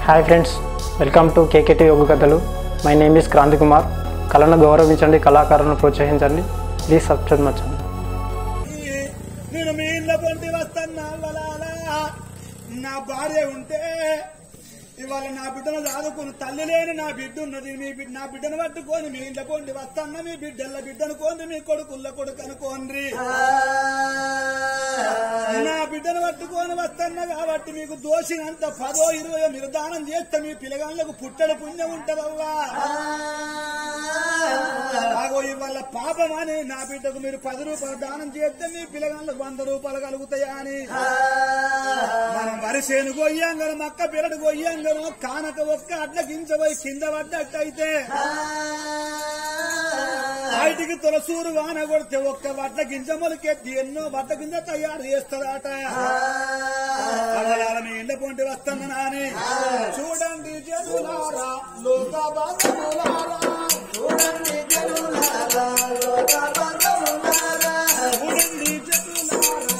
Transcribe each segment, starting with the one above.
Hi friends welcome to KKT యోగ కథలు my name is Kranti Kumar కళను గౌరవించండి కళాకారులను ప్రోత్సహించండి ప్లీజ్ సబ్స్క్రైబ్ మచ్చండి నేను మీ ఇళ్ళ పొంటి వస్తాను వలాలా నా భార్య ఉంటే ఇవాళ నా బిడ్డను చదువుకుని తల్లి లేని నా బిడ్డ ఉన్నది మీ బిడ్డ నా బిడ్డను పట్టుకొని మీ ఇంట్లో పొండి వస్తాన్న మీ బిడ్డల బిడ్డను కోంది మీ కొడుకుల్ల కొడుకు అనుకోండి నా బిడ్డను పట్టుకొని వస్తాన్న కాబట్టి మీకు దోషినంత పదో ఇరవై మీరు దానం చేస్తే మీ పిల్లగాళ్ళకు పుట్టడు పుణ్యం ఉంటదవ్వా ఆగో ఇవాళ పాపం అని నా బిడ్డకు మీరు పది రూపాయలు దానం చేస్తే మీ పిల్లగాళ్ళకు వంద రూపాయలు కలుగుతాయా అని మనం వరిసేను గొయ్యంగను మక్క పిల్లడు గొయ్యంగను కానక ఒక్క అట్ల గింజపోయి కింద పడ్డట్టయితే బయటికి తులసూరు వాన కొడితే ఒక్క వడ్ల గింజ మొలకెత్తి ఎన్నో వడ్ల గింజ తయారు చేస్తారట అడలాల మీ ఇండ పొంటి వస్తున్నా నాని చూడండి జనులారా లోక బంధువులారా చూడండి జనులారా లోక బంధువులారా చూడండి జనులారా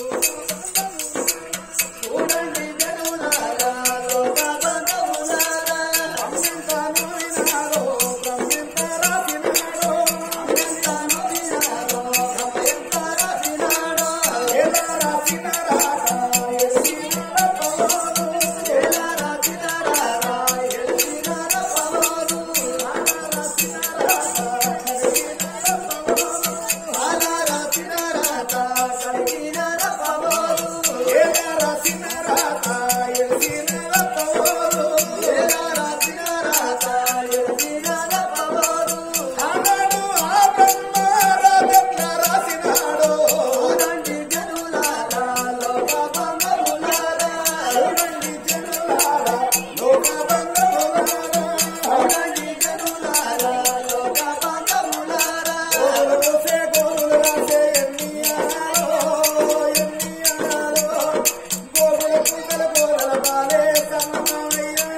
చూడండి జనులారా లోక బంధువులారా అమ్మింత నూరినారో బ్రహ్మింత రాసినారో అమ్మింత నూరినారో బ్రహ్మింత రాసినారో ఎలా రాసినారా ఎల్సినార పవను ఎలా రాసినారా ఎల్సినార పవను అలా రాసినారా ఎల్సినార పవను అలా రాసినారా కలిగినార పవను ఎలా రాసినారా ఎల్సినార పవను ఎలా రాసినారా ఎల్సినార పవను ఆనాడు ఆ బ్రహ్మ రాజట్ల రాసినాడు చూడండి జనులారా లోక బంధువులారా చూడండి జనులారా లోక బంధువులారా చూడండి జనులారా లోక బంధువులారా గోరుసే గోరురాసే ఎన్నియాలో ఎన్నియాలో గోరుల పూతల గోరల బాలే సన్నమయ్యా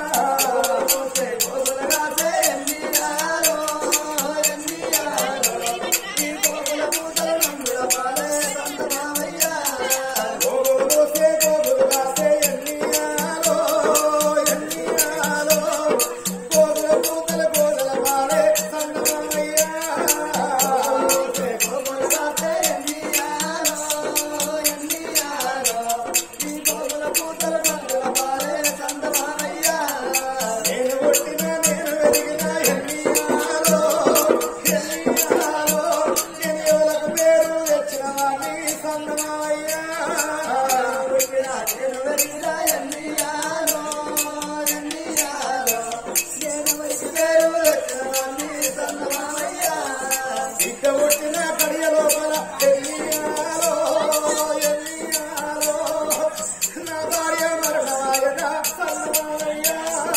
గోరుసే గోరురాసే ఎన్నియాలో ఎన్నియాలో ఈ గోరుల పూతల నంగుల బాలే సన్నమయ్యా గోరుసే గోరురాసే ఎన్నియాలో ఎన్నియాలో గోరుల పూతల గోరల బాలే సన్నమయ్యా గోరుసే గోరురాసే ఎన్నియాలో ఎన్నియాలో ఈ గోరుల పూతల నంగుల బాలే సన్నమయ్యా నేను పుట్టిన నేను వెలిగిన ఎన్నియాలో ఎన్నియాలో ఎన్నియోలకు పేరు తెచ్చిన వాణ్ణి సన్నమయ్యా పుట్టిన నేను వెలిగిన ఎన్నియాలో ఎన్నియాలో నేను వెలిగి పేరు తెచ్చిన వాణ్ణి సన్నమయ్యా ఇక్క పుట్టిన కడియ లోపల ఎన్నియాలో ఎన్నియాలో నా భార్య మరణమాయన సన్నమయ్యా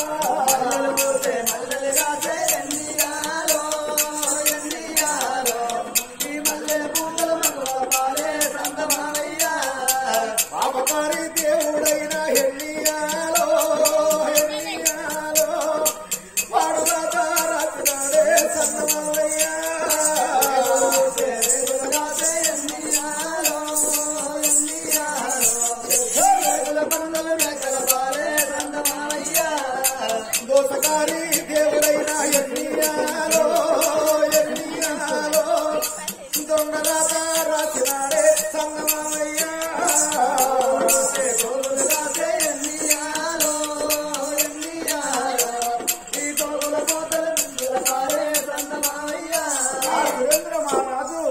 పోతే మల్లెలు కాసే ఎన్నియాలో ఎన్నియాలో ఈ మల్లె పూతల మగువ పాలే సంతమావయ్యా పాపకారి దేవుడైన ఎన్నియాలో ఎన్నియాలో వాడు దాకా రాసినాడే సంతమావయ్యా రేగుల కాసే ఎన్నియాలో ఎన్నియాలో రేగుల పందల మేకల పాలే సంతమావయ్యా దోసకారి దేవుడైన ఎన్నియాలో ఎన్నియాలో దొంగరాత రాసినాడే సంగమయ్యా గోగులు రాసే ఎన్నియాలో ఎన్నియాలో ఈ గోగుల కోతల బిందుల పాలే సంగమయ్యా సురేంద్ర మహారాజు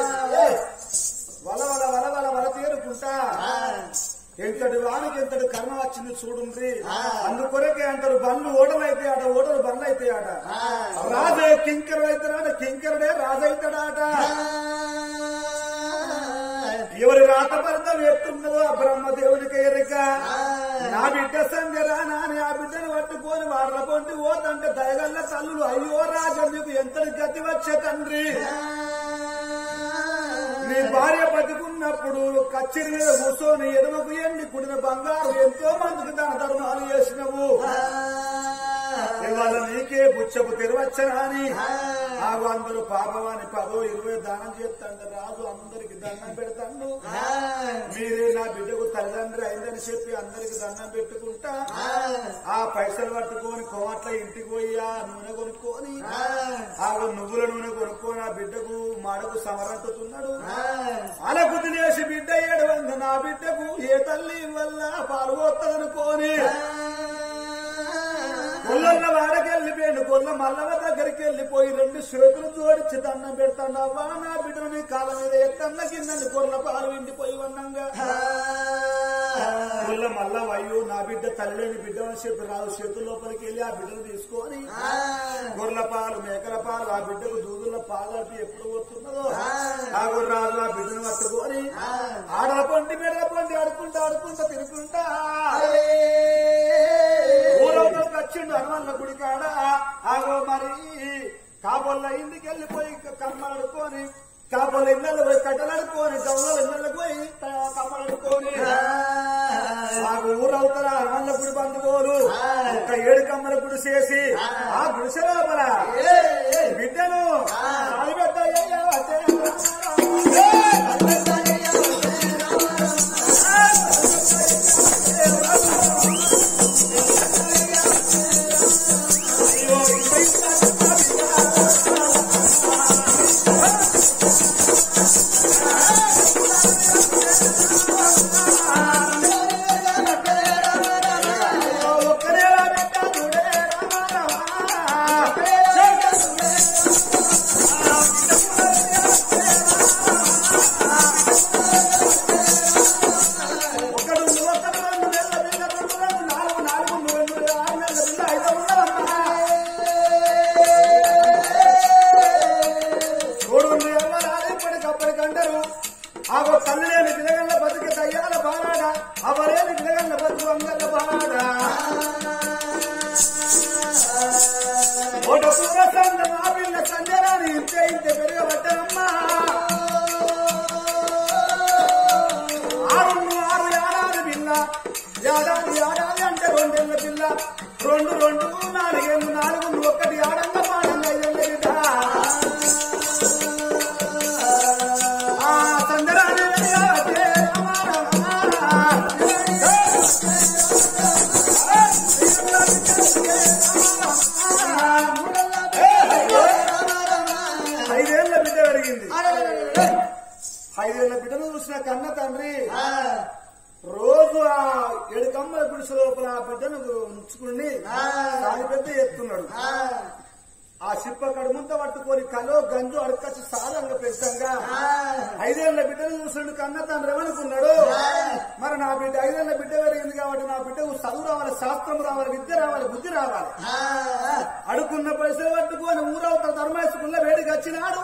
వల వల వల వల వల తేరుకుంటా ఎంతటి వానికి ఎంతటి కర్మ వచ్చింది చూడుండ్రి అందుకొరకే అంటారు బండ్లు ఓడలైతే ఆట ఓడలు బండ్లు అయితే ఆట రాజే కింకరుడు అవుతాడ కింకరుడే రాజు అవుతాడాట ఎవరి రాత భర్తం ఎత్తున్నదో ఆ బ్రహ్మదేవునికి ఎరిక నా బిడ్డ సంజరా నాని ఆ బిడ్డను పట్టుకొని వాళ్ళ పొంటి పోతంటే దయగల్ల తల్లులు అయ్యో రాజా మీకు ఎంతటి గతి వచ్చే తండ్రి నీ భార్య బతికున్నప్పుడు కచ్చిరి మీద కూర్చొని ఎడమకు ఎండి కుడిన బంగారు ఎంతో మందికి దాన ధర్మాలు చేసినవు ఇవాళ నీకే బుచ్చపు తెరవచ్చనా అని ఆగు అందరూ పాపవాని పదో ఇరవై దానం చేస్తాండ రాజు అందరికి దండం పెడతాను మీరే నా బిడ్డకు తల్లిదండ్రి అయిందని చెప్పి అందరికి దండం పెట్టుకుంటా ఆ పైసలు పట్టుకొని కోమట్ల ఇంటికి పోయి ఆ నూనె కొనుక్కొని ఆ నువ్వుల నూనె కొనుక్కొని ఆ బిడ్డకు మాడకు సమరంటుతున్నాడు అలకు తినేసి బిడ్డ ఏడు వంద నా బిడ్డకు ఏ తల్లి వల్ల పాలు పోతుందనుకోని కొల్లన్న వాడకి వెళ్ళిపోయాడు కొల్ల మల్లవ దగ్గరికి వెళ్ళిపోయి రెండు చేతులు జోడించి దండం పెడతాను అవ్వా నా బిడ్డను నీ కాళ్ళ మీద ఎత్తన్న కిందని కొర్ల పాలు విండిపోయి ఉన్నంగా కొల్ల మల్లవ అయ్యో నా బిడ్డ తల్లిలేని బిడ్డ అని చెప్పి రాదు చేతుల లోపలికి వెళ్ళి ఆ బిడ్డను తీసుకొని గొర్రెల పాలు మేకల పాలు ఆ బిడ్డకు దూదుల పాలు ఎప్పుడు వస్తున్నదో ఆ గొర్రాజు ఆ బిడ్డను పట్టుకొని ఆడల పండి మెడల పండి ఆడుకుంటా ఆడుకుంటా తిరుగుకుంటా ఊరవతలకు వచ్చిండు హనుమన్న గుడి కాడ ఆగో మరి కాబోళ్ళ ఇంటికి వెళ్ళిపోయి కమ్మలాడుకొని కాబోళ్ళ ఇళ్ళలో పోయి కట్టలాడుకొని గౌరవ ఇళ్ళకి పోయి కమ్మలాడుకొని ఆగు ఊరవుతారా హనుమన్న గుడి బంధువులు ఒక ఏడు కమ్మల గుడి చేసి ఆ గుడిసె లోపల బిడ్డను ఆదిబెట్ట ఒక్కడే పెట్టాడుడే ఒకడు ఒకడు రెండు నెలల పిల్ల రెండు రెండు నాలుగు నాలుగు రెండు ఆరు నెలల పిల్ల ఐదు ఉన్నదమ్మా చూడు ఎవరాలి ఇప్పటికప్పటికంటారు ఆగో తల్లి లేని పిలగల్ల బతికి దయ్యాల బారాడ అవలేని పిలగల్ల బతుకు అంగల్ల బారాడ ఓట పూర సంద మా పిల్ల సంజనాన్ని ఇంతే ఇంతే పెరగబట్టనమ్మా ఆరు ఆరు ఏడాది పిల్ల ఏడాది ఏడాది అంటే రెండేళ్ల పిల్ల రెండు రెండు నాలుగేళ్ళు నాలుగు ఒకటి ఆడంగా పాడంగా ఐదేళ్ళ బిడ్డ ఆ సందరాన్ని వెలిగావటే ఐదేళ్ల బిడ్డ పెరిగింది ఐదేళ్ల బిడ్డను చూసిన కన్న తండ్రి రోజు ఆ ఏడు కమ్మల గుడిసె లోపల ఆ బిడ్డను ఉంచుకుని దాని పెద్ద ఎత్తున్నాడు ఆ సిప్ప కడుముంత పట్టుకొని కలో గంజు అడకచ్చి సారంగా పెద్దంగా ఐదేళ్ల బిడ్డను చూసినట్టు కన్న తండ్రి ఏమనుకున్నాడు మరి నా బిడ్డ ఐదేళ్ల బిడ్డ పెరిగింది కాబట్టి నా బిడ్డకు చదువు రావాలి శాస్త్రం రావాలి విద్య రావాలి బుద్ధి రావాలి అడుకున్న పైసలు పట్టుకొని ఊరవుతా ధర్మేశ్వరుల వేడికి వచ్చినాడు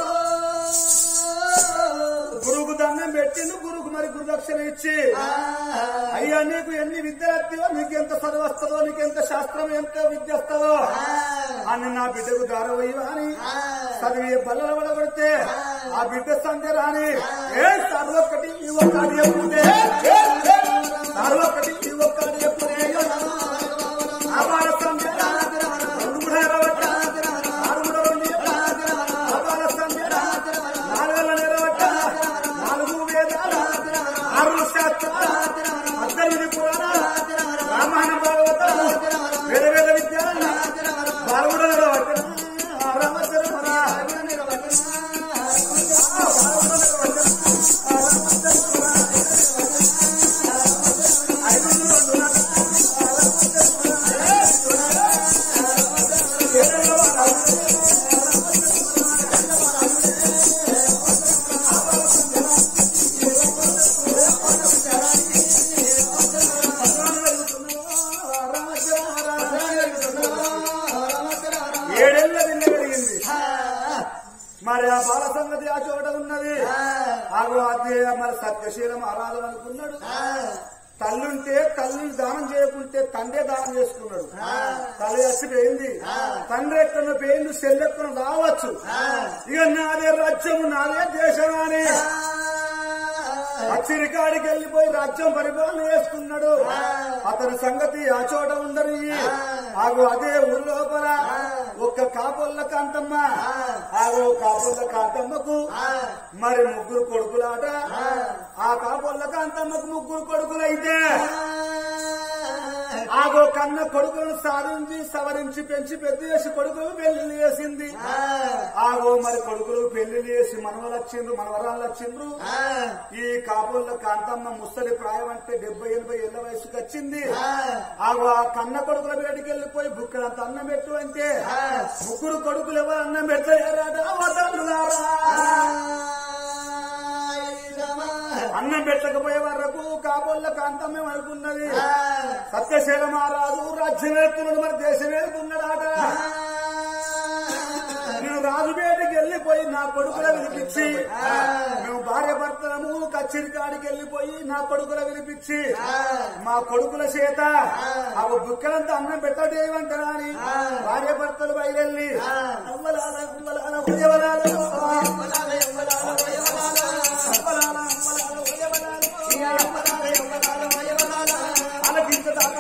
గురువుకు దండం పెట్టిండు గురువుకు మరి గురుదక్షిణ ఇచ్చి అయ్యా నీకు ఎన్ని విద్యలు వస్తాయో నీకు ఎంత చదువు వస్తుందో నీకు ఎంత శాస్త్రం ఎంత విద్య వస్తుందో అని నా బిడ్డకు దారవయ్యా అని చదివి బల్లల పడగొడితే ఆ బిడ్డ సంధ్య రాని ఏ సర్వొక్కటి ఈ ఒక్కటి చెప్పుకుంటే సర్వొక్కటి ఈ ఒక్కటి చెప్పుకునే అపార సంధ్య రెండు కూడా ఎరగొట్ట. ఆరు కూడా రెండు అపార సంధ్య నాలుగల నిలబట్ట నాలుగు వేదాలు ఆరు శాస్త్రాలు పద్దెనిమిది పురాణాలు రామాయణ భాగవతాలు వేద వేద విద్యాలు బాలగుడ నిలబట్ట రామచరమరా ఏడేళ్ల నిన్న కలిగింది మరి ఆ బాల సంగతి ఆ చోట ఉన్నది ఆగు అదే మరి సత్యశీలం ఆరాధన అనుకున్నాడు తల్లుంటే తల్లిని దానం చేయకుంటే తండ్రే దానం చేసుకున్నాడు తల్లి చచ్చిపోయింది తండ్రి ఎక్కడ పోయింది చెల్లెక్కను రావచ్చు ఇక నాదే రాజ్యము నాదే దేశం అని అచ్చిరికాడికి వెళ్ళిపోయి రాజ్యం పరిపాలన చేసుకున్నాడు అతని సంగతి ఆ చోట ఉండని ఆగు అదే ఊరు లోపల ఒక్క కాపుల్ల కాంతమ్మ ఆగు కాపుల్ల కాంతమ్మకు మరి ముగ్గురు కొడుకులాట ఆ కాపుల్ల కాంతమ్మకు ముగ్గురు కొడుకులైతే ఆగో కన్న కొడుకులను సాధించి సవరించి పెంచి పెద్ద చేసి కొడుకులు పెళ్లి చేసింది ఆగో మరి కొడుకులు పెళ్లి చేసి మనవలు వచ్చిండ్రు మనవరాళ్ళు వచ్చిండ్రు ఈ కాపుల కాంతమ్మ ముసలి ప్రాయం అంటే డెబ్బై ఎనభై ఏళ్ళ వయసుకి వచ్చింది ఆగో ఆ కన్న కొడుకుల బయటికి వెళ్ళిపోయి బుక్కడంత అన్నం పెట్టు అంటే ముగ్గురు కొడుకులు ఎవరు అన్నం పెట్టలేరాట వదలులారా. అన్నం పెట్టకపోయే వరకు కాబోళ్ళ కాంతమ్మే అనుకున్నది సత్యశీల మహారాజు రాజ్యం వెళ్తున్నాడు మరి దేశం వెళ్తున్నాడాట నేను రాజుపేటకి వెళ్ళిపోయి నా కొడుకుల వినిపించి మేము భార్య భర్తలము కచ్చిరి కాడికి వెళ్ళిపోయి నా కొడుకుల వినిపించి మా కొడుకుల చేత ఆ బుక్కలంతా అన్నం పెట్టడేమంటారా అని భార్య భర్తలు బయలుదేరి అమ్మలాల, అమ్మలాల, ఉయ్యవలాల, అమ్మలాల, అమ్మలాల, ఉయ్యవలాల, అమ్మలాల, అమ్మలాల, ఉయ్యవలాల, ఆలకించదాకా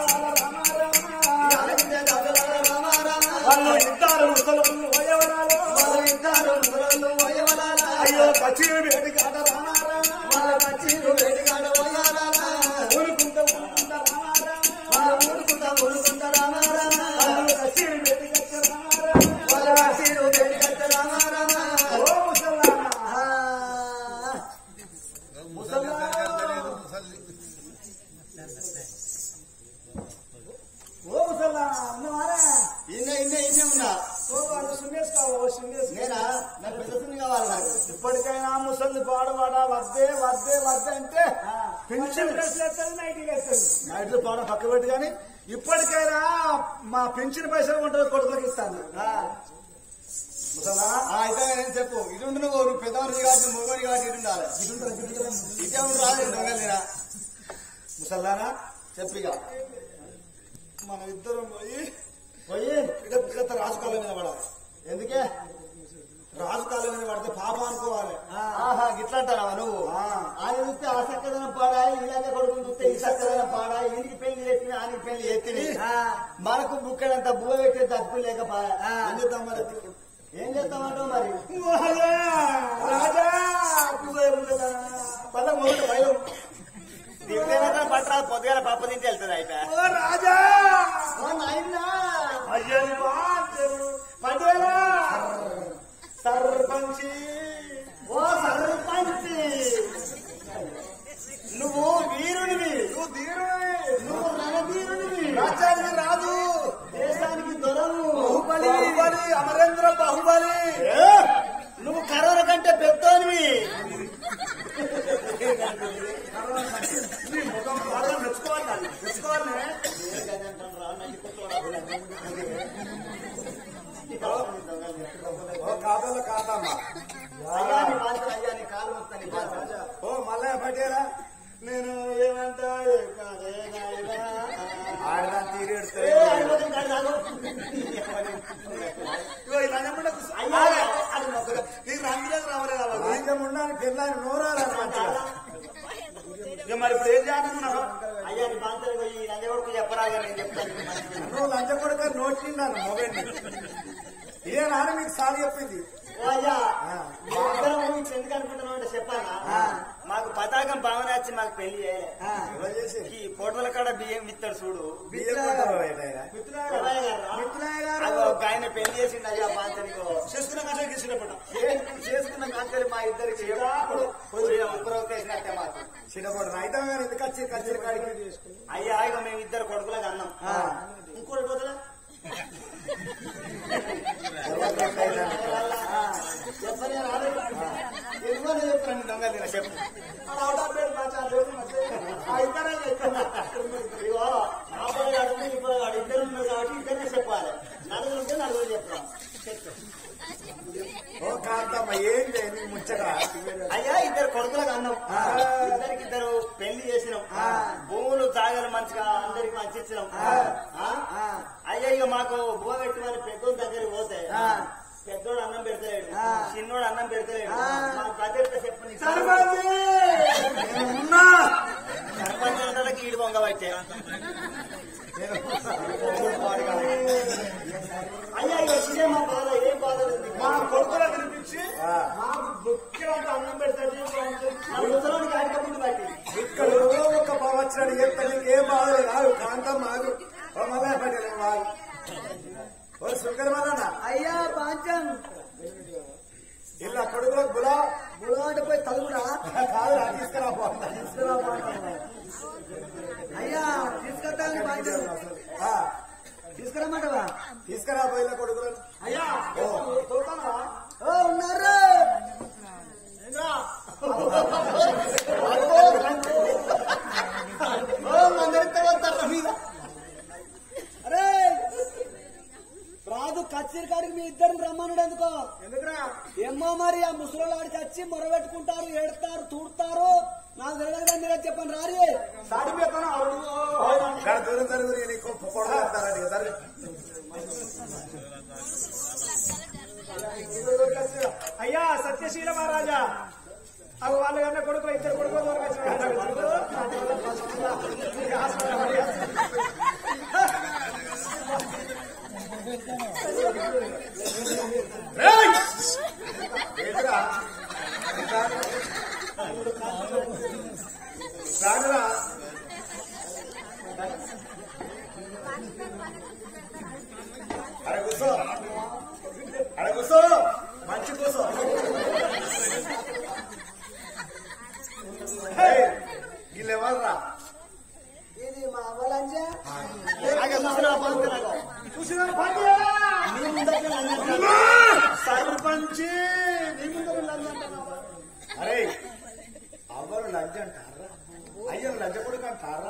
రామ రామ. వాళ్ళు ఇద్దరు ముసలోళ్ళు వయవరాలు. అయ్యో కచ్చిరి వేడి కాడ రామారా. ఊరుకుంటా ఊరుకుంటా రామారా. వాళ్ళు కచ్చిరి వేడి కచ్చ రామారా. ఓ ముసలారా. ముసలారా. ఓ ముసలా ఉన్నవారా ఇన్న ఇన్న ఇన్నే ఉన్నా ఓ వాళ్ళు సున్నేసుకో ఓ సున్నేసుకో నేనా నాకు పెద్ద సున్ని కావాలి నాకు ఇప్పటికైనా ముసలి పాడవాడా వద్దే వద్దే వద్దే అంటే పెన్షన్ నైట్లు పాడ పక్క పెట్టి కానీ ఇప్పటికైనా మా పెన్షన్ పైసలు ఉంటుంది కొడుకులకు ఇస్తాను ముసలా ఆ, అయితే నేను చెప్పు ఇటు ఉండు నువ్వు నువ్వు పెద్దవాడి కాబట్టి మూగోడి కాబట్టి ఇటు ఉండాలి ఇటే ఉండు రాదు దొంగలు నేనా ముసల్లారా చెప్పిగా మన ఇద్దరం పోయి పోయి పిగత పిగత రాజు కాళ్ళ మీద పడాలి ఎందుకే రాజు కాళ్ళ మీద పడితే పాపం అనుకోవాలి ఆహా గిట్లా అంటారా నువ్వు ఆ. ఆయన చూస్తే ఆ చక్కదనం పాడా ఇలాగే కొడుకుని చూస్తే ఈ చక్కదనం పాడా ఈయనకి పెళ్లి చేసిన ఆయనకి పెళ్లి ఎత్తిని మనకు బుక్కడంత బువ్వ పెట్టే తప్పు లేకపోయా ఏం చేద్దాం మరి ఏం చేస్తామంటావు మరి రాజా పద మొదలు భయం దివ్యంగా పట్టరా పొద్దుగాల పప్పు తింటే వెళ్తుంది అయితే ఓ రాజా ఓ నాయనా అయ్యని పదేలా సర్పంచి ఓ సర్పంచి నువ్వు వీరునివి నువ్వు ధీరుడివి. నువ్వు రణధీరునివి రాజ్యానికి రాజు దేశానికి దొరవు బాహుబలి బాహుబలి అమరేంద్ర బాహుబలి ఏ? నువ్వు కరోనా కంటే పెద్దోనివి నీ ముఖం బాగా మెచ్చుకోవాలి నాన్న. మెచ్చుకోవాలి ఓ కాదల కాదమ్మా అయ్యా నీ బాధ్యత, అయ్యా నీ కాలు మొత్తం నీ బాధ్యత. ఓ మళ్ళా పటేరా నేను ఏమంటా ఏం కాదే నాయనా. ఆడదాన్ని తీరేడుతా ఏ, అయిపోతుంది, కాదు, కాదు. ఇగో ఇలా చెప్పండి ఒక- అయ్యా, అది మొదలు. నీకు రంగులకు రావలేదు అలా. రాజ్యం ఉండాలి పిల్లని నోరాలి మంచిగా ఇక మరి ఇప్పుడు ఏం చేయాలనుకున్నావు అయ్యా నీ బాధ్యత పోయి లంజ కొడుకు చెప్పరాగా నేను చెప్తాను నువ్వు లంచ కొడుక నోటిన్నాను మొబైల్ ఇదే నాన్న మీకు సారి చెప్పింది ఓ అయ్యా మీ ఇద్దరం ఊహించి ఎందుకు అనుకుంటున్నావు అంటే చెప్పానా మాకు పతాకం భావన వచ్చి మాకు పెళ్లి చేయలే ఎవరు చేసి ఈ ఫోటోల కాడ బియ్యం ఇస్తాడు చూడు బియ్యం కొట్టారు బయట ఆయన. శివయ్య గారు రా. మిత్రులయ్య గారు. అగో ఒక ఆయన పెళ్లి చేసిండు అయ్యా బాధ్యతనికో చేసుకున్న కథ గీసినప్పుడు చేసుకున్న కాంచెలు మా ఇద్దరికి ఎప్పుడు ఉత్తరవు చేసినట్టే మాకు చిన్నప్పుడు రైతం గారు ఎందుకు వచ్చి కచ్చిన కాడికి అయ్యా ఇక మేము ఇద్దరు కొడుకులకు అన్నాం ఇంకోటి పోతుందా చెప్పని రాలేదు ఎందుకో చెప్తాను దొంగ తిన చెప్పు ఇగో నా పొరగాడు ఉంది, నీ పొరగాడు ఇద్దరు ఉన్నారు కాబట్టి ఇద్దరినే చెప్పాలి నలుగురు ఉంటే నలుగురు చెప్తాం ఓ కాంతమ్మ ఏం చేయని ముచ్చట అయ్యా ఇద్దరు కొడుకులకు అన్నాం ఇద్దరికి ఇద్దరు పెళ్లి చేసినాం భూములు జాగలు మంచిగా అందరికి మంచి ఇచ్చినాం ఆ? అయ్యా ఇక మాకు భూమ పెట్టమని పెద్దోళ్ళ దగ్గరికి పోతే పెద్దోడు అన్నం పెడతలేడు చిన్నోడు అన్నం పెడతలేడు మాకు బడ్జెట్ చెప్పండి ఉన్నా సర్పంచులకి ఈడు బొంగ పట్టే అయ్యా ఇక ఇదే మా బాధ ఏం బాధ లేదు మా కొడుకుల వినిపించి మాకు బుక్కిలంత అన్నం పెడతాడు నా ముసలోడికి ఆడికప్పుడు బట్టి ఇక్కడ ఒక పవచ్చడి చెప్తా నీకు ఏం బాధ కాదు కాంతమ్మ ఆగు వాళ్ళు ఓ శంకరమాలన్న అయ్యా పాంచం ఇలా కొడుకులకు గులా బుడవాట పోయి తలుగురా కాదు రా, తీసుకురా పో. తీసుకురా పాంచం. అయ్యా తీసుకొస్తాను పాంచం ఆ, తీసుకురమ్మంటవా తీసుకురా పోయిన కొడుకులను అయ్యా ఓ, ఓ ఉన్నారు అరే రాదు కచ్చేరి కాడికి మీ ఇద్దరిని రమ్మనుడు ఎందుకో ఎందుకురా ఏమో మరి ఆ ముసలోళ్ళు ఆడికి వచ్చి మొరబెట్టుకుంటారు ఏడతారు తూడతారు నాకు తెలియదు కానీ మీరే చెప్పండి రారి ఇక్కడ దూరం జరుగురు నీకు పొడ పెడతారని కదా అయ్యా సత్యశీల మహారాజా అవి వాళ్ళ కన్నా కొడుకులు ఇద్దరు కొడుకులు ఏంటిరా? రానురా అరే కూర్చో అరే కూర్చో మంచి కూర్చో ఏయ్, వీళ్ళు ఎవర్రా ఇది మా అవ్వాలంటే సర్పంచి అరే అవ్వరు లంచ అంటారా అయ్యను లంచ కొడుకు అంటారా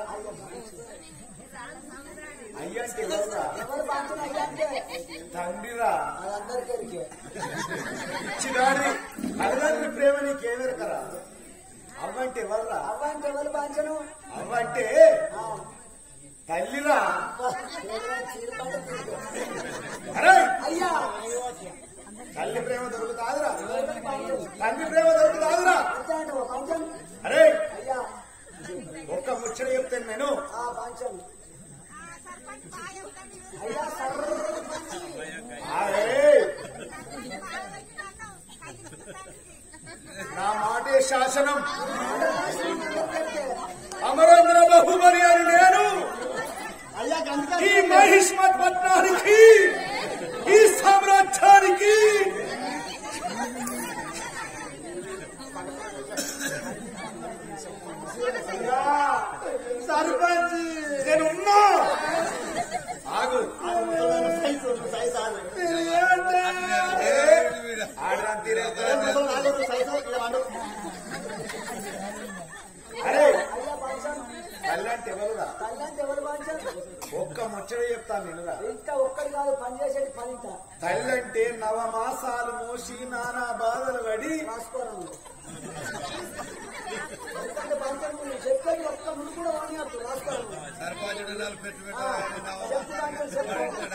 అయ్య అంటే ఎవర్రా ఎవరు పాంచం అయ్యా అంటే తండ్రిరా అదందరికీ ఎరికే. ఇచ్చినాడి తల్లిదండ్రి ప్రేమ నీకేమెరకరా అవ్వంటే ఎవర్రా అవ్వ అంటే ఎవరు పాంచను అవ్వంటే తల్లిరా అరే అయ్యా తల్లి ప్రేమ దొరుకుతాదురా తండ్రి ప్రేమ దొరుకుతాదురా అంతే అంటే పాంచం అరే అయ్యా ఒక్క ముచ్చట చెప్తాను నేను ఆ పాంచం అయ్యా సర్ర అరే నా మాటే శాసనం అమరేంద్ర బహుమరి అని నేను ఈ మహిష్మత్ పట్నానికి ఈ సామ్రాజ్యానికి సర్పంచ్ నేను ఉన్నా ఆగు ఆడరా తీరేద్దా? అరే అయ్యా పాంచం కళ్ళంటే ఎవరురా తల్లంటే ఎవరు పాంచం ఒక్క ముచ్చట చెప్తాను నేనురా ఇంకా ఒక్కడి కాదు పని చేసేది పని ఇంకా తల్లంటే నవమాసాలు మోసి నానా బాధలు పడి రాసుకోరాము ఎందుకంటే పాంచం నువ్వు చెప్పేది ఒక్క ముందు కూడా వాడినట్టు రాసుకోరాము చెప్పు పాంచం చెప్పు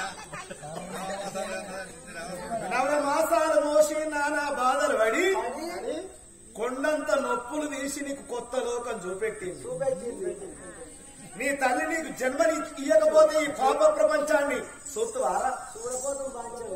నవమాసాలు మోసి నానా బాధలు పడి అది కొండంత నొప్పులు తీసి నీకు కొత్త లోకం చూపెట్టింది చూపెట్టింది నీ తల్లి నీకు జన్మని ఇయ్యకపోతే ఈ పాప ప్రపంచాన్ని సొత్తువారా చూడపోతుంది పాంచం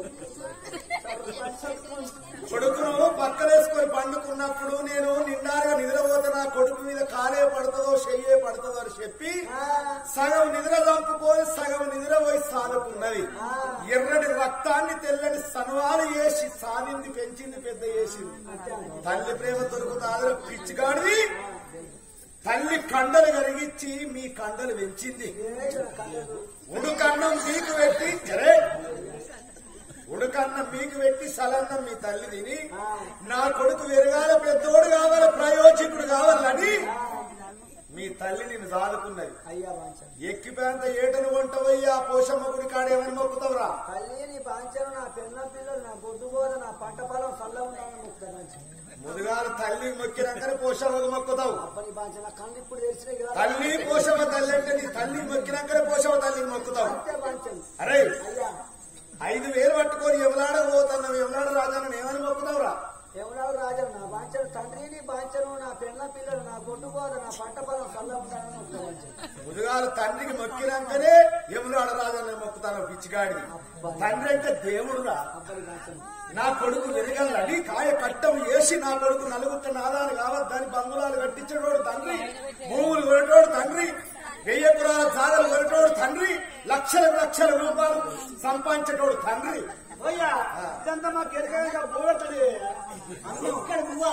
కొడుకును పక్కలేసుకొని పండుకున్నప్పుడు నేను నిండారుగా నిద్రపోతే నా కొడుకు మీద కాలే పడుతుందో చెయ్యే పడుతుందో అని చెప్పి సగం నిద్ర చంపుకొని సగం నిద్ర పోయి సానుకున్నది ఎర్రటి రక్తాన్ని తెల్లని సనవాలు వేసి సానింది పెంచింది పెద్ద చేసింది తల్లి ప్రేమ దొరుకుతాదో పిచ్చిగాడివి తల్లి కండలు కరిగించి మీ కండలు పెంచింది ఉడుకన్నం మీకు పెట్టి అరే ఉడుకన్నం మీకు పెట్టి సలన్నం మీ తల్లి తిని నా కొడుకు వెరగాల పెద్దోడు కావాలి ప్రయోజకుడు కావాలని మీ తల్లి నేను సాదుకున్నది అయ్యా పాంచం ఎక్కిపోయేంత ఏటను వంటవయ్యి ఆ పోషమ్మ గుడి కాడేమని మొక్కుతావురా తల్లి నీ పాంచం నా పెన్న పిల్లలు నా బొద్దు బోధ నా పంట పొలం చల్ల ఉండాలని మొక్కుతా పాంచం ముదుగాలు తల్లి మొక్కినాకనే పోషమ్మకు మొక్కుతావు అప్పని పాంచం నా కళ్ళు ఇప్పుడు తెలిసినాయి కదా తల్లి పోషమ్మ తల్లి అంటే నీ తల్లి మొక్కినాకనే పోషమ్మ తల్లిని మొక్కుతావు అంతే పాంచం అరే అయ్యా ఐదు వేలు పట్టుకొని ఎవలాడ పోతున్నావు ఎవలాడ రాజాను ఏమని మొక్కుతావురా ఎవరావు రాజా నా బాంచను తండ్రిని బాంచను నా పెన్న పిల్లలు నా బొడ్డు బోధ నా పంట పొలం చల్ల ఉండాలని మొక్కుతా పాంచం ముదుగాలు తండ్రికి మొక్కినాకనే యములాడ రాజాన్ని మొక్కుతాను పిచ్చిగాడిని తండ్రి అంటే దేవుడురా అప్పని పాంచం నా కొడుకు వెరగలని కాయ కట్టం వేసి నా కొడుకు నలుగుట్ట నాదాలు కావద్దని బంగుళాలు కట్టించేటోడు తండ్రి భూములు కొనేటోడు తండ్రి వెయ్యి ఎకరాల జాగలు కొనటోడు తండ్రి లక్షల లక్షల రూపాయలు సంపాదించేటోడు తండ్రి అయ్యా ఇదంతా మా కెరకాయ పోగొట్టది ఇక్కడ నువ్వా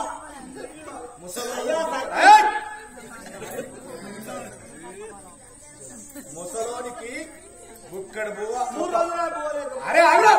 ఏయ్! ముసలోనికి బుక్కడు బువ్వ మూడు రోజుల పోలేదు అరే ఆగు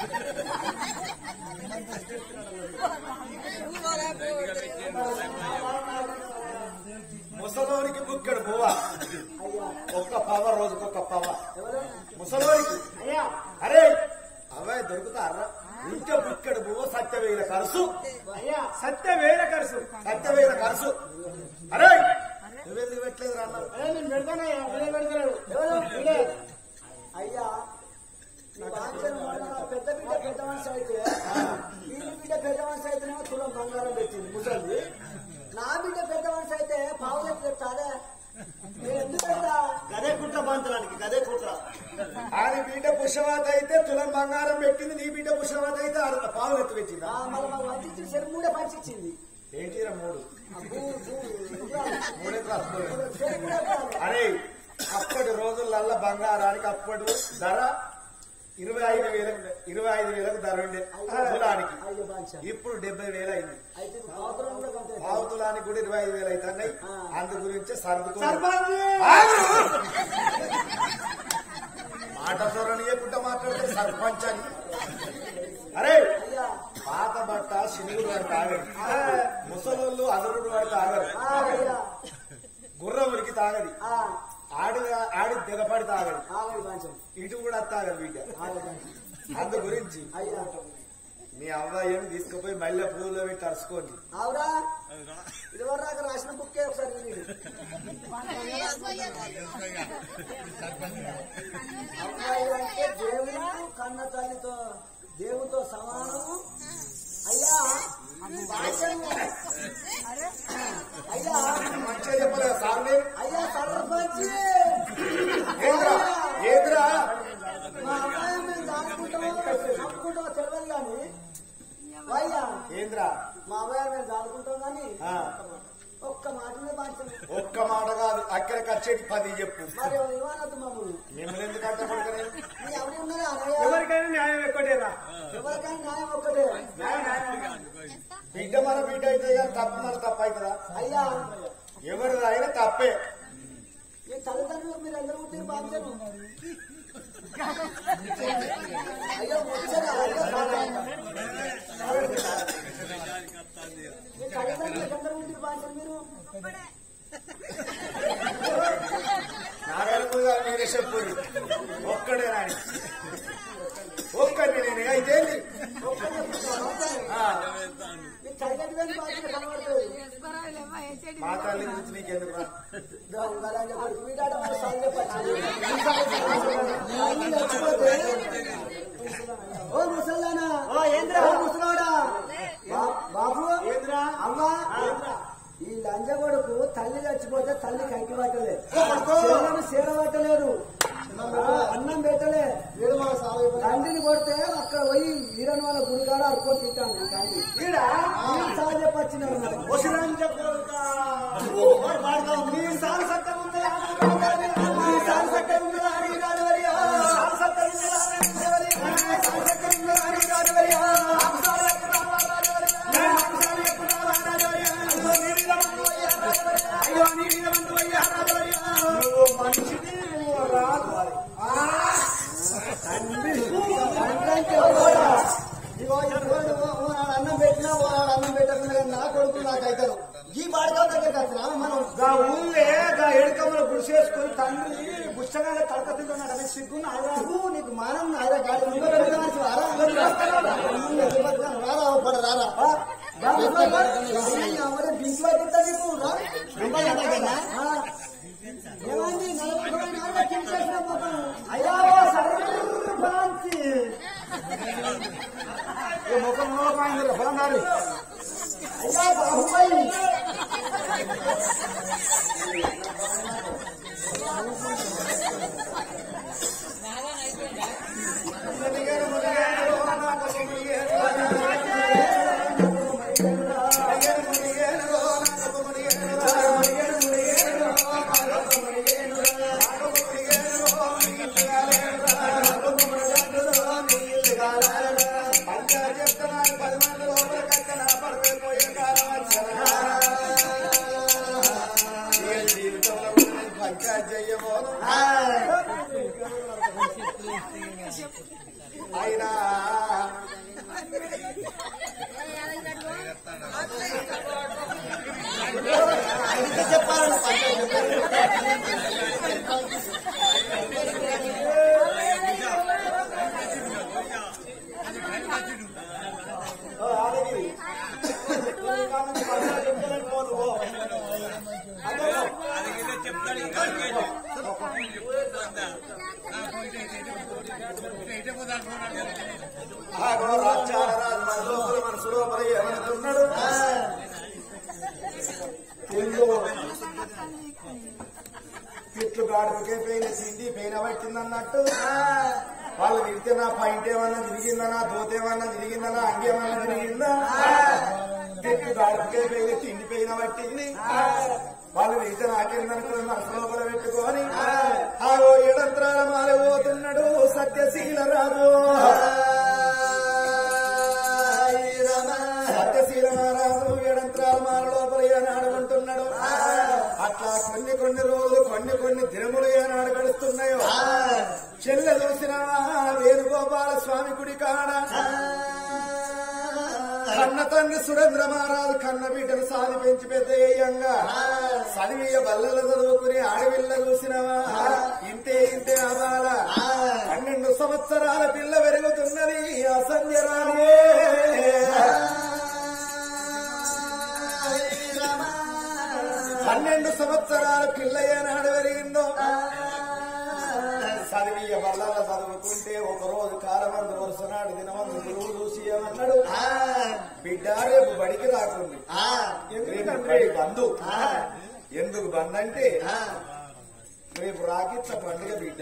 ముసలోనికి బుక్కడు బువ్వ ఒక్క పవ రోజుకొక పవ ముసలోనికి అయ్యా అరే అవే దొరుకుతారా ఇంకా బుక్కడు బువ్వ సత్యవేల ఖర్చు అయ్యా సత్య వేల ఖర్చు సత్యవేల ఖర్చు అరే నువ్వెందుకు పెట్టలేదు రా అన్నావు? అదే నేను పెడతానయ్యా వీడే పెడతాడు ఎవరు వీడే అయ్యా ఈ బాంచను మొన్న నా పెద్ద బిడ్డ పెద్ద మనిషి అయితే ఈ బిడ్డ పెద్ద మనిషి అయితేనేమో తులం బంగారం పెట్టింది ముసలి నా బిడ్డ పెద్ద మనిషి అయితే పావులకు చెప్తాదే నేను ఎందుకు పెడతా గదే కుట్ర పంచడానికి గదే కుట్ర ఆడి బిడ్డ పుష్పవాత అయితే తులం బంగారం పెట్టింది నీ బిడ్డ పుష్పవాత అయితే ఆడ పాలు ఎత్తు పెట్టిందా ఆ, మళ్ళీ మాకు వంచి చెరు మూడే పంచిచ్చింది ఏంటిరా మూడు అబ్బూ, అబ్బూ, మూడే రాసుకోలేదు చెరు మూడే కాదు. అరే అప్పటి రోజులల్లా బంగారానికి అప్పటి ధర ఇరవై ఐదు వేలకు ఇరవై ఐదు వేలకు ధర ఉండే తులానికి అయ్యో బాంచ ఇప్పుడు డెబ్బై వేలు అయింది అయితే పావుతులం కూడా కంటే పావు తులానికి కూడా ఇరవై ఐదు వేలు అవుతున్నాయి అందు గురించి సర్దుకో సర్పంచ్ మాట చూడనియకుండా మాట్లాడితే సర్పంచ్ అని అరే అయ్యా పాత బట్ట శివుడు వాడికి ఆగరు ముసలోళ్ళు అదరుడు వాడికి ఆగరు ఆ, అయ్యా గుర్రం ఉరికి తాగది ఆ, ఆడి ఆడి దిగపడి తాగదు ఆగడి బాంచం ఇటు కూడా తాగదు బిడ్డ ఆగడి బాంచం అందు గురించి అయ్యా మీ అవ్వాయిని తీసుకుపోయి మల్లె పువ్వులో పెట్టి అరుచుకోండి అవురా ఇదివరకు దాకా రాసిన బుక్కే ఒకసారి వినండి. అమ్మాయి అంటే దేవుడు కన్న తల్లితో దేవుతో సమానము అయ్యా భాషను అయ్యా మంచిగా చెప్పలేదు సార్ నేను అయ్యా సర్పంచ్ ఏంద్రా ఏంద్రా మా అమ్మాయి మేము దాచుకుంటామో చంపుకుంటామో తెలియదు కానీ అయ్యా ఏంద్రా మా అమ్మాయి మేము దాచుకుంటాం కానీ ఆ, ఒక్క మాటనే బాధ్యత ఒక్క మాట కాదు అక్కడ ఖర్చేటి పది చెప్పు మరి ఇవ్వనద్దు మమ్మల్ని మిమ్మల్ని ఎందుకు అడ్డపడకనే నీ ఎవరి ఉన్నదా అన్నయ్య ఎవరికైనా న్యాయం ఎక్కువటేరా ఎవరికైనా న్యాయం ఒక్కటే బిడ్డ మన బిడ్డ అయితే కానీ తప్పు మన తప్పు అవుతుందా అయ్యా ఎవరిది అయినా తప్పే మీ తల్లిదండ్రులకు మీరు అందరూ పుట్టిన బాధ్యత అయ్యో వచ్చారా అయ్యో కాదా? మీ తల్లిదండ్రులకు అందరూ పుట్టిన బాధ్యత మీరు నాగరకు మీరే చెప్పు ఒక్కడే రాని ఒక్కడి నేను అయితే మీ తల్లిదండ్రులకు బాధ్యత కనబడలేదు మా తల్లి గురించి నీకెందుకు రా దొంగలని చెప్పి వీడాట మన సాగు చెప్పచ్చు. అన్ని చచ్చిపోతే, ఓ ముసల్లానా ఓ ఏంద్రా? ఓ ముసలోడా బా- బాబు ఏంద్రా? అమ్మా ఈ లంజ కొడుకు తల్లి చచ్చిపోతే తల్లి కంకి పట్టలే సేలను సేర పట్టలేదు అన్నం పెట్టలే తండ్రిని కొడితే అక్కడ పోయి వీరన్ వాళ్ళ గుడికాడ అడుకొని తింటాను తండ్రి సాగు చెప్పొచ్చినారు మరి. వసిరాని చెప్పగలుగుతా నీ సాగు సత్యం ఉందా ఈ సాగు సత్యం ఉన్నదా అని కాదు మరి. ఆ, సాగు సత్యం ఉందా సాగు సత్యం ఉందా అని కాదు మరి. అయ్యో నీ మీద మందు అయ్యా నువ్వు మనిషిని నువ్వు రాదు అంటే ఎవరోడా? ఇగో ఇప్పుడు నువ్వు ఓ నాడు అన్నం పెట్టినా ఓ నాడు అన్నం పెట్టకుండా నా కొడుకు నాకు అవుతాను ఈ బాడకాల దగ్గరికి వచ్చినా మనం గా ఊళ్ళే గా ఎడుకమ్మల గుడిసేసుకుని తండ్రి పుస్తకాల తడక తింటున్నాడు అని సిగ్గున్న నువ్వు నీకు మానం నాయన గాడి నువ్వు పెట్టుకోవాల్సి వారా? రారా ఓ పడ రారా ఆ, రా ముసలోడా. ఈ అమ్మని బింకి పట్టిస్తా నీకు రా. ఆ. ఏమైంది నలుగురు నాలుగు కింద చేసిన పాపం. అయ్యా ఓ సర్ర బాంచి ఏ ముఖం మోకాయింది పొలందారి అయ్యా బాహుబలి మునిగేను అయినా ఓ, ఆడగిరి. కానుంచి పక్కన చెప్తానని పో నువ్వు. అదే. ఆగో రాజ్యాల రాజు మన లోపల మనసు లోపల ఏమనుకున్నాడు ఇల్లు తిట్లు గాడుకే పెయిన సింది పెయిన పట్టిందన్నట్టు వాళ్ళు తిరిగితే నా పాయింట్ ఏమన్నా తిరిగిందా నా దోత ఏమన్నా తిరిగిందా నా అంగేమన్నా తిరిగిందా తిట్లు గాడుకే పెయిన తిండి పెయిన పట్టింది వాళ్ళు తిరిగితే నాకేందనుకుని మనసు లోపల పెట్టుకొని ఆగో ఏడంత్రాల మారిపోతున్నాడు సత్యశీల రాజు సత్యశీల మహారాజు ఏడంత్రాల మాల లోపల ఏనాడు ఉంటున్నాడు అట్లా కొన్ని కొన్ని రోజులు కొన్ని కొన్ని దినములు ఏనాడు గడుస్తున్నాయో చెల్లె చూసినవా వేణుగోపాల స్వామి గుడి కాడ కన్న తండ్రి సురేంద్ర మహారాజు కన్న బిడ్డను సాది పెంచి పెద్దయ్యంగా చదివియ బల్లల చదువుకుని ఆడపిల్ల చూసినవా ఇంతే ఇంతే అబాల పన్నెండు సంవత్సరాల పిల్ల పెరుగుతున్నది ఆ సంధ్యరాణి పన్నెండు సంవత్సరాల పిల్ల ఏనాడు పెరిగిందో చదివియ బల్లల చదువుకుంటే ఒక రోజు కాలమందు వరుసనాడు దినమందు గురువు చూసి ఏమన్నాడు బిడ్డ రేపు బడికి రాకుంది రేపు బడి బంధు ఎందుకు బంద్ అంటే రేపు రాకిట్ల పండుగ బిడ్డ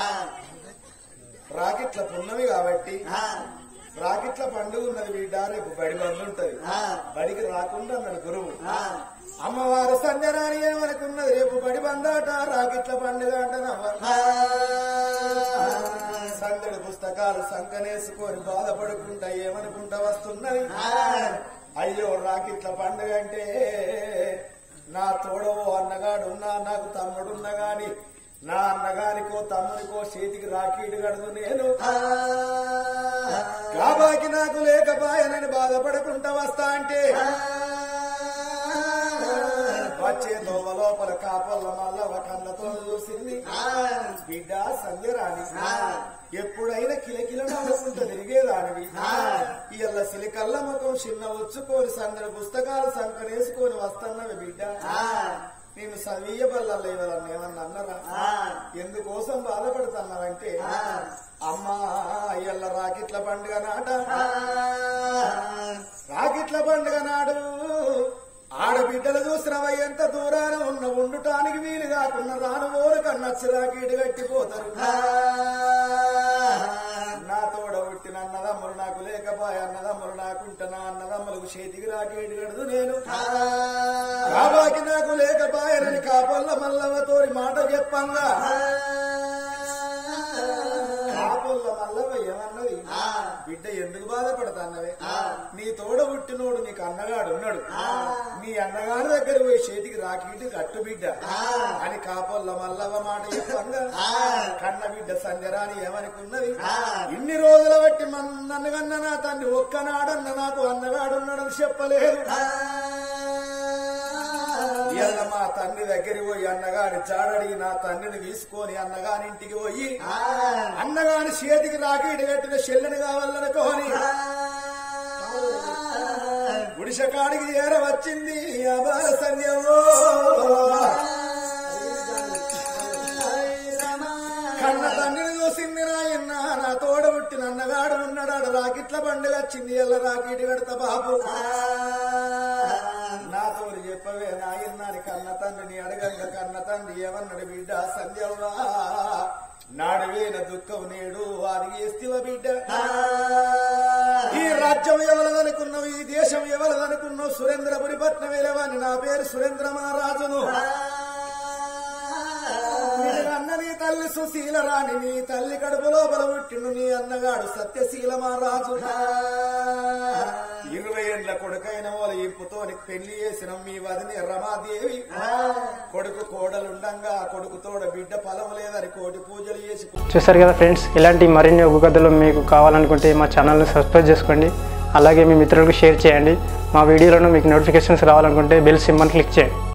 రాకిట్ల పున్నమి కాబట్టి రాకిట్ల పండుగ ఉన్నది బిడ్డ రేపు బడి బంద్ ఉంటది బడికి రాకుండా అన్నాడు గురువు అమ్మవారు సంజనాని ఏమనుకున్నది రేపు బడి బందాట రాకిట్ల పండుగ అంటనవ్వ సంగడి పుస్తకాలు సంకనేసుకొని బాధపడుకుంటా ఏమనుకుంటా వస్తున్నది అయ్యో రాకిట్ల పండుగ అంటే నా తోడవో అన్నగాడున్నా నాకు తమ్ముడున్నా గాని నా అన్నగానికో తమ్మునికో చేతికి రాకీడు గడుదు నేను కాబాకి నాకు లేకపాయనని బాధపడకుండా వస్తా అంటే వచ్చే దోవ లోపల కాపల్ల మల్లవ కళ్ళతో చూసింది బిడ్డ సంధ్యరాణి ఎప్పుడైనా కిలకిల నవ్వుకుంటూ తిరిగేదానివి ఇళ్ళ సిలికల్ల ముఖం చిన్న వచ్చుకొని సందడి పుస్తకాలు సంకనేసుకొని వస్తున్నవి బిడ్డ నేను సవీయ బల్లల్లో ఇవ్వాలని ఏమన్నా అన్నరా ఎందుకోసం బాధపడుతున్నావంటే అమ్మా ఇళ్ళ రాకిట్ల పండుగ నాట రాకిట్ల పండుగ నాడు ఆడబిడ్డలు చూసినవై ఎంత దూరాన ఉన్న ఉండుటానికి వీలు కాకుండా రాను ఓరు కన్నచ్చు రాకీడు కట్టిపోతారు నా తోడ పుట్టిన అన్నదమ్ములు నాకు లేకపాయ అన్నదమ్ములు నాకుంటే నా అన్నదమ్ములకు చేతికి రాకీడు కడదు నేను కాబాకి నాకు లేకపాయనని కాపల్ల మల్లవతోరి మాట చెప్పంగా కాపల్ల మల్లవ ఏమన్నది బిడ్డ ఎందుకు బాధపడతాన్నవే నీ తోడ పుట్టినోడు నీకు అన్నగాడు ఉన్నాడు నీ అన్నగాడి దగ్గర పోయి చేతికి రాకీటి కట్టు బిడ్డ అని కాపల్ల మల్లవ మాట చెప్పంగా కన్న బిడ్డ సంజరాని ఏమనుకున్నది ఇన్ని రోజుల బట్టి మన నన్ను కన్న నా తండ్రి ఒక్కనాడన్న నాకు అన్నగాడున్నాడని చెప్పలేదు ఇవాళ మా తండ్రి దగ్గరికి పోయి అన్నగాని చాడడి నా తండ్రిని తీసుకొని అన్నగాని ఇంటికి పోయి అన్నగాని చేతికి రాకీడి కట్టిన చెల్లెని కావాలనుకోని గుడిసెకాడికి ఏర వచ్చింది అబాల సంధ్యమో కన్న తండ్రిని చూసింది నాయన్న నా తోడ పుట్టిన అన్నగాడు ఉన్నాడు రాకిట్ల పండుగ వచ్చింది ఎల్ల రాకిటి కడతా బాబు నాతో చెప్పవే నాయన్నాని కన్న తండ్రిని అడగంగ కన్న తండ్రి ఏమన్నాడు బిడ్డ సంధ్యవ్వా నాడు వేల దుఃఖం నేడు వారి ఎస్తివ బిడ్డ ఈ రాజ్యం ఎవరదనుకున్నావు ఈ దేశం ఎవరదనుకున్నావు సురేంద్రపురి పట్నం వెళ్ళవని నా పేరు సురేంద్ర మహారాజును నేను అన్న నీ తల్లి సుశీల రాణి నీ తల్లి కడుపు లోపల పుట్టిను నీ అన్నగాడు సత్యశీల మహారాజు ఇరవై ఏళ్ల కొడుకైన వాళ్ళు ఇంపుతో పెళ్లి చేసిన మీ వదిని రమాదేవి కొడుకు కోడలుండంగా కొడుకుతోడ బిడ్డ ఫలం లేదని కోటి పూజలు చేసి చూసారు కదా ఫ్రెండ్స్ ఇలాంటి మరిన్ని ఒగ్గు కథలు మీకు కావాలనుకుంటే మా ఛానల్ని సబ్స్క్రైబ్ చేసుకోండి అలాగే మీ మిత్రులకు షేర్ చేయండి మా వీడియోలను మీకు నోటిఫికేషన్స్ రావాలనుకుంటే బెల్ సింబల్ క్లిక్ చేయండి